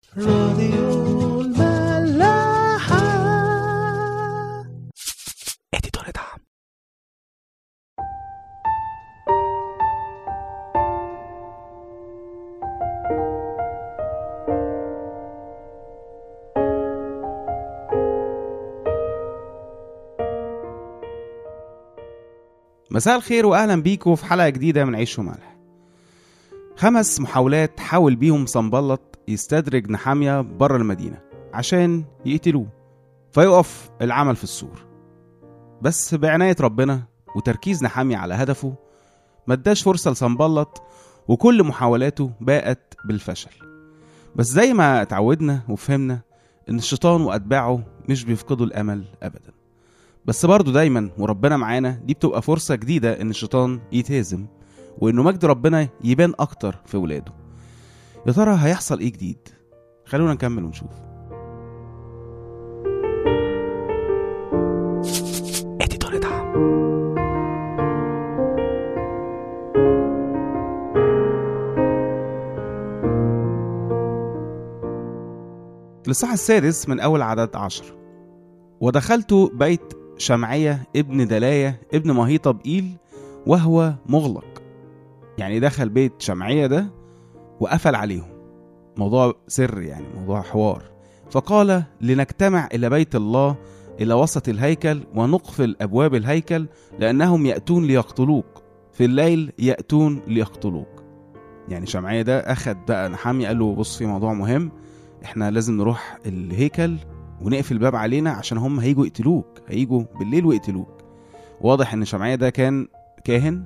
راديو الملاحة اديتور دعم مساء الخير واهلا بيكم في حلقه جديده من عيش وملح خمس محاولات حاول بيهم صنبلط يستدرج نحامية بره المدينة عشان يقتلوه فيقف العمل في السور بس بعناية ربنا وتركيز نحامية على هدفه ما اداش فرصة لصنبلط وكل محاولاته باءت بالفشل بس زي ما اتعودنا وفهمنا ان الشيطان واتباعه مش بيفقدوا الامل ابدا بس برضه دايما وربنا معانا دي بتبقى فرصة جديدة ان الشيطان يتهزم وانه مجد ربنا يبان اكتر في ولاده يا ترى هيحصل ايه جديد خلونا نكمل ونشوف اديتور دعم الإصحاح السادس من أول عدد عشر ودخلت بيت شمعية ابن دلاية ابن مهيطة بإيل وهو مغلق يعني دخل بيت شمعية ده وقفل عليهم موضوع سر يعني موضوع حوار فقال لنجتمع إلى بيت الله إلى وسط الهيكل ونقفل أبواب الهيكل لأنهم يأتون ليقتلوك في الليل يأتون ليقتلوك يعني شمعية ده أخد بقى نحامي قال له بص في موضوع مهم احنا لازم نروح الهيكل ونقفل الباب علينا عشان هم هيجوا يقتلوك هيجوا بالليل ويقتلوك واضح ان شمعية ده كان كاهن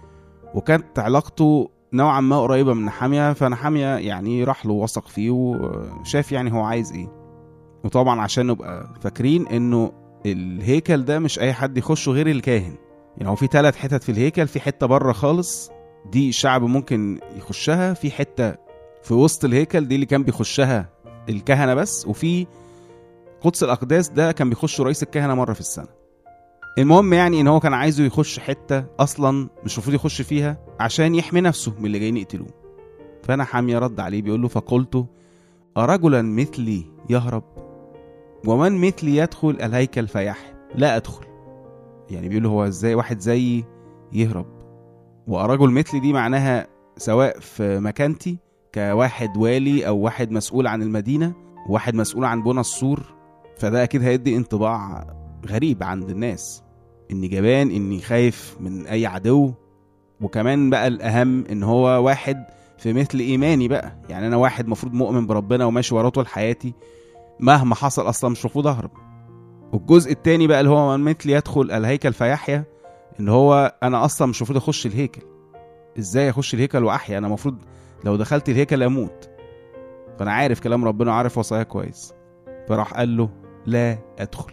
وكانت علاقته نوعا ما قريبة من نحامية فنحامية يعني راح له وثق فيه وشاف يعني هو عايز ايه وطبعا عشان نبقى فاكرين انه الهيكل ده مش اي حد يخشه غير الكاهن يعني هو في ثلاث حتت في الهيكل في حتة بره خالص دي الشعب ممكن يخشها في حتة في وسط الهيكل دي اللي كان بيخشها الكهنة بس وفي قدس الأقداس ده كان بيخشه رئيس الكهنة مرة في السنة المهم يعني ان هو كان عايزه يخش حته اصلا مش المفروض يخش فيها عشان يحمي نفسه من اللي جايين يقتلوه فانا حامية رد عليه بيقول له فقلت أرجلا مثلي يهرب ومن مثلي يدخل الهيكل فيحيا لا أدخل يعني بيقول له هو ازاي واحد زيي يهرب وأرجل مثلي دي معناها سواء في مكانتي كواحد والي أو واحد مسؤول عن المدينة واحد مسؤول عن بنى السور فده أكيد هيدي انطباع غريب عند الناس اني جبان اني خايف من اي عدو وكمان بقى الاهم ان هو واحد في مثل ايماني بقى يعني انا واحد مفروض مؤمن بربنا وماشي وراه طول حياتي مهما حصل اصلا مش المفروض اهرب والجزء التاني بقى اللي هو من مثل يدخل الهيكل فيحيا ان هو انا اصلا مش المفروض اخش الهيكل ازاي اخش الهيكل واحيا انا المفروض لو دخلت الهيكل اموت فانا عارف كلام ربنا وعارف وصايا كويس فراح قال له لا ادخل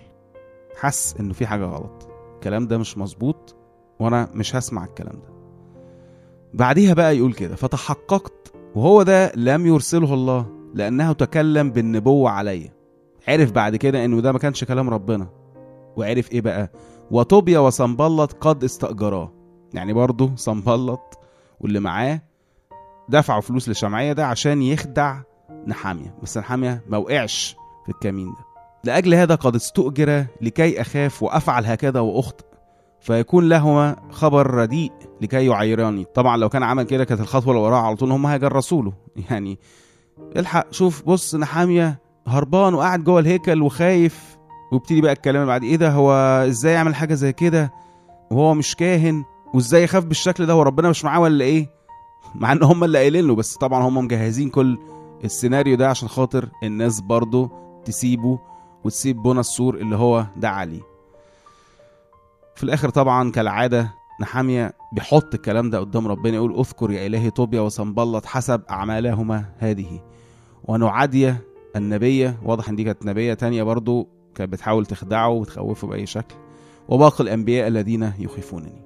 حس انه في حاجه غلط الكلام ده مش مظبوط وانا مش هسمع الكلام ده بعديها بقى يقول كده فتحققت وهو ده لم يرسله الله لانه تكلم بالنبوه عليا عرف بعد كده انه ده ما كانش كلام ربنا وعرف ايه بقى وطوبيا وصنبلط قد استأجراه يعني برضه صنبلط واللي معاه دفعوا فلوس لشمعية ده عشان يخدع نحامية بس نحامية ما وقعش في الكمين ده لأجل هذا قد استؤجر لكي أخاف وأفعل هكذا وأخطئ فيكون لهما خبر رديء لكي يعيراني طبعا لو كان عمل كده كانت الخطوة اللي وراها على طول هم هيجرسوا له يعني الحق شوف بص نحامية هربان وقاعد جوه الهيكل وخايف ويبتدي بقى الكلام اللي بعد ايه ده هو ازاي يعمل حاجة زي كده وهو مش كاهن وازاي يخاف بالشكل ده وربنا مش معاه ولا ايه مع ان هم اللي قايلين له بس طبعا هم مجهزين كل السيناريو ده عشان خاطر الناس برضه تسيبه وتسيب بنى السور اللي هو دعا ليه في الاخر طبعا كالعاده نحامية بيحط الكلام ده قدام ربنا يقول اذكر يا الهي طوبيا وصنبلط حسب اعمالهما هذه ونعادية النبية واضح ان دي كانت نبية تانية برضو كانت بتحاول تخدعه وتخوفه بأي شكل وباقي الأنبياء الذين يخيفونني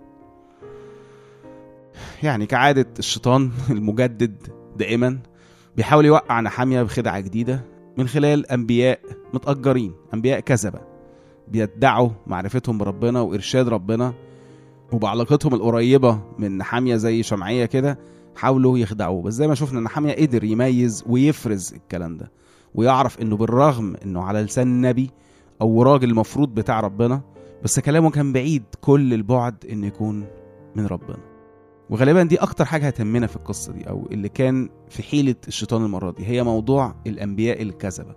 يعني كعادة الشيطان المجدد دائما بيحاول يوقع نحامية بخدعة جديدة من خلال أنبياء متأجرين أنبياء كذبة بيدعوا معرفتهم بربنا وإرشاد ربنا وبعلاقتهم القريبة من نحامية زي شمعية كده حاولوا يخدعوه بس زي ما شفنا نحامية قدر يميز ويفرز الكلام ده ويعرف انه بالرغم انه على لسان نبي او راجل المفروض بتاع ربنا بس كلامه كان بعيد كل البعد انه يكون من ربنا وغالبا دي اكتر حاجه هتهمنا في القصه دي او اللي كان في حيله الشيطان المره دي هي موضوع الانبياء الكذبه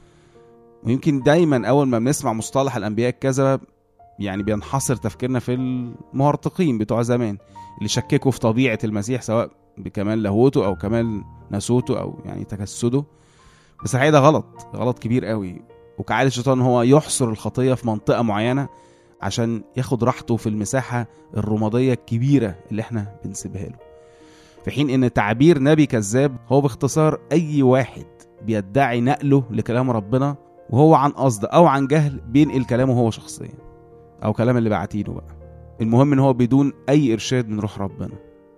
ويمكن دايما اول ما بنسمع مصطلح الانبياء الكذبه يعني بينحصر تفكيرنا في المهرطقين بتوع زمان اللي شككوا في طبيعه المسيح سواء بكمال لاهوته او كمال ناسوته او يعني تجسده بس الحقيقه ده غلط غلط كبير قوي وكعادة الشيطان هو يحصر الخطيه في منطقه معينه عشان ياخد راحته في المساحه الرماديه الكبيره اللي احنا بنسيبها له في حين ان تعبير نبي كذاب هو باختصار اي واحد بيدعي نقله لكلام ربنا وهو عن قصد او عن جهل بينقل كلامه هو شخصيا او كلام اللي بعتينه بقى المهم ان هو بدون اي ارشاد من روح ربنا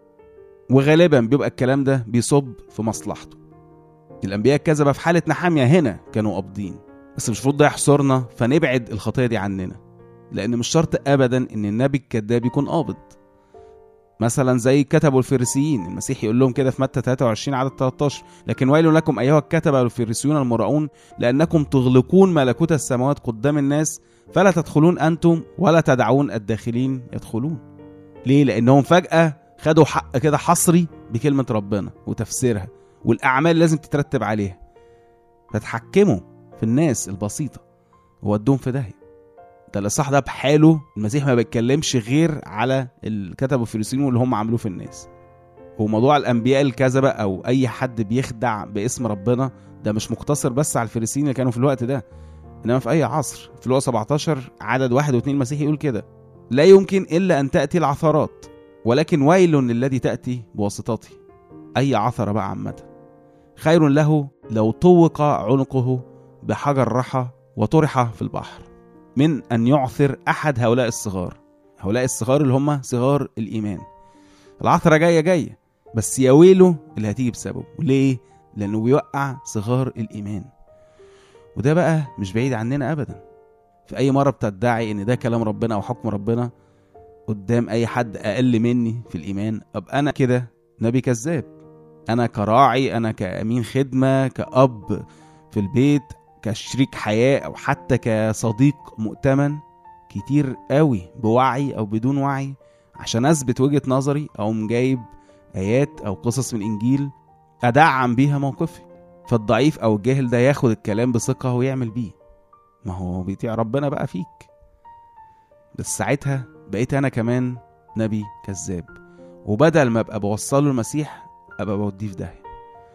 وغالبا بيبقى الكلام ده بيصب في مصلحته الانبياء الكذبه في حاله نحاميه هنا كانوا قابضين بس مش المفروض ده يحصرنا فنبعد الخطيه دي عننا لان مش شرط ابدا ان النبي الكذاب يكون قابض مثلا زي كتبوا الفريسيين المسيح يقول لهم كده في متى 23 عدد 13 لكن ويل لكم ايها الكتبه والفريسيون المراؤون لانكم تغلقون ملكوت السماوات قدام الناس فلا تدخلون انتم ولا تدعون الداخلين يدخلون ليه لانهم فجاه خدوا حق كده حصري بكلمه ربنا وتفسيرها والاعمال لازم تترتب عليها فتحكموا في الناس البسيطه وودوهم في داهيه ده الاصح ده بحاله المسيح ما بيتكلمش غير على الكتب والفريسيين واللي هم عملوه في الناس وموضوع الانبياء الكذبه او اي حد بيخدع باسم ربنا ده مش مقتصر بس على الفريسيين اللي كانوا في الوقت ده انما في اي عصر في الوقت 17 عدد واحد واثنين المسيح يقول كده لا يمكن الا ان تاتي العثرات ولكن ويل للذي تاتي بواسطته اي عثره بقى عامه خير له لو طوق عنقه بحجر رحى وطرح في البحر من أن يعثر أحد هؤلاء الصغار هؤلاء الصغار اللي هم صغار الإيمان العثرة جاية جاية بس يا ويله اللي هتيجي بسببه ليه؟ لأنه بيوقع صغار الإيمان وده بقى مش بعيد عننا أبدا في أي مرة بتدعي إن ده كلام ربنا أو حكم ربنا قدام أي حد أقل مني في الإيمان أبقى أنا كده نبي كذاب أنا كراعي أنا كأمين خدمة كأب في البيت كشريك حياة أو حتى كصديق مؤتمن كتير قوي بوعي أو بدون وعي عشان أثبت وجهة نظري أقوم جايب آيات أو قصص من الإنجيل أدعم بيها موقفي فالضعيف أو الجاهل ده ياخد الكلام بثقة ويعمل بيه ما هو بيطيع ربنا بقى فيك بس ساعتها بقيت أنا كمان نبي كذاب وبدل ما أبقى بوصله المسيح أبقى بوديه في داهية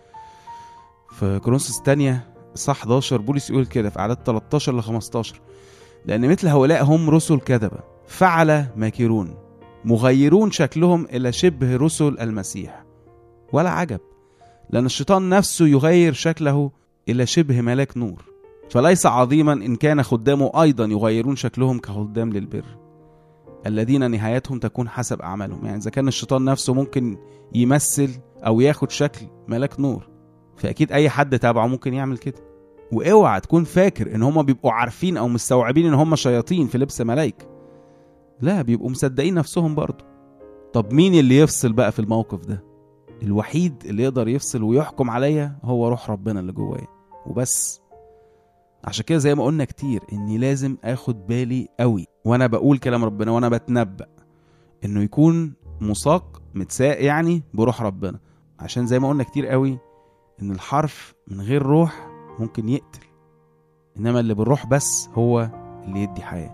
في كورنثوس الثانية صح 11 بولس يقول كده في أعداد 13 ل 15 لأن مثل هؤلاء هم رسل كذبة فعل ماكرون مغيرون شكلهم إلى شبه رسل المسيح ولا عجب لأن الشيطان نفسه يغير شكله إلى شبه ملاك نور فليس عظيما إن كان خدامه أيضا يغيرون شكلهم كخدام للبر الذين نهايتهم تكون حسب أعمالهم يعني إذا كان الشيطان نفسه ممكن يمثل أو ياخد شكل ملاك نور فاكيد اي حد تابعه ممكن يعمل كده واوعى تكون فاكر ان هما بيبقوا عارفين او مستوعبين ان هما شياطين في لبس ملايكه لا بيبقوا مصدقين نفسهم برضه طب مين اللي يفصل بقى في الموقف ده الوحيد اللي يقدر يفصل ويحكم عليا هو روح ربنا اللي جوايا وبس عشان كده زي ما قلنا كتير اني لازم اخد بالي قوي وانا بقول كلام ربنا وانا بتنبأ انه يكون مساق متساق يعني بروح ربنا عشان زي ما قلنا كتير قوي ان الحرف من غير روح ممكن يقتل انما اللي بالروح بس هو اللي يدي حياه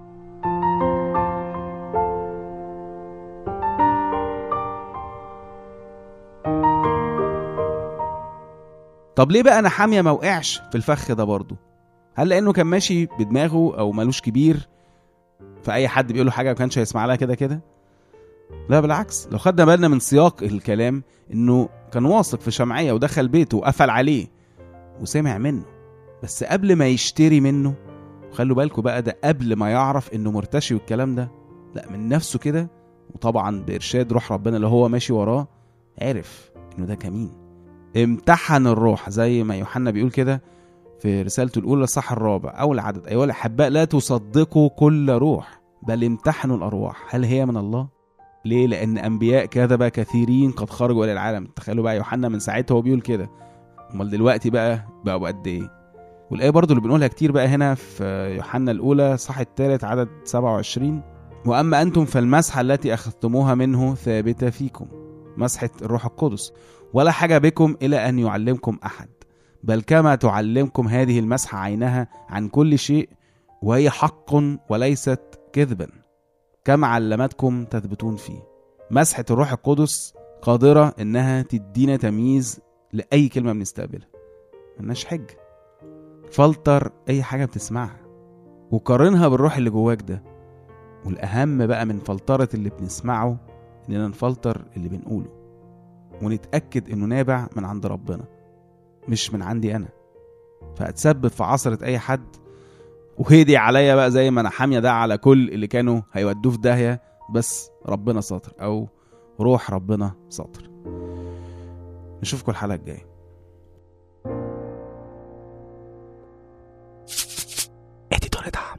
طب ليه بقى نحاميه ما وقعش في الفخ ده برضه هل لانه كان ماشي بدماغه او مالوش كبير فاي حد بيقول له حاجه ما كانش هيسمع لها كده كده لا بالعكس لو خدنا بالنا من سياق الكلام انه كان واثق في شمعيه ودخل بيته وقفل عليه وسمع منه بس قبل ما يشتري منه خلوا بالكم بقى ده قبل ما يعرف انه مرتشي والكلام ده لا من نفسه كده وطبعا بارشاد روح ربنا اللي هو ماشي وراه عرف انه ده كمين امتحن الروح زي ما يوحنا بيقول كده في رسالته الاولى الصح الرابع اول عدد ايها الاحباء لا تصدقوا كل روح بل امتحنوا الارواح هل هي من الله ليه؟ لأن أنبياء كذبة كثيرين قد خرجوا إلى العالم، تخيلوا بقى يوحنا من ساعتها هو بيقول كده امال دلوقتي بقى بقوا قد ايه والايه برضو اللي بنقولها كتير بقى هنا في يوحنا الاولى صح الثالث عدد 27 واما انتم فالمسحه التي اخذتموها منه ثابته فيكم مسحه الروح القدس ولا حاجه بكم الى ان يعلمكم احد بل كما تعلمكم هذه المسحه عينها عن كل شيء وهي حق وليست كذبا كما علمتكم تثبتون فيه مسحه الروح القدس قادره انها تدينا تمييز لاي كلمه بنستقبلها ملناش حجه فلتر اي حاجه بتسمعها وقارنها بالروح اللي جواك ده والاهم بقى من فلتره اللي بنسمعه اننا نفلتر اللي بنقوله ونتاكد انه نابع من عند ربنا مش من عندي انا فاتسبب في عصرة اي حد وهدي عليا بقى زي ما انا حاميه ده على كل اللي كانوا هيودوه في داهيه بس ربنا ساطر او روح ربنا ساطر نشوفكم الحلقه الجايه ادي دور دعم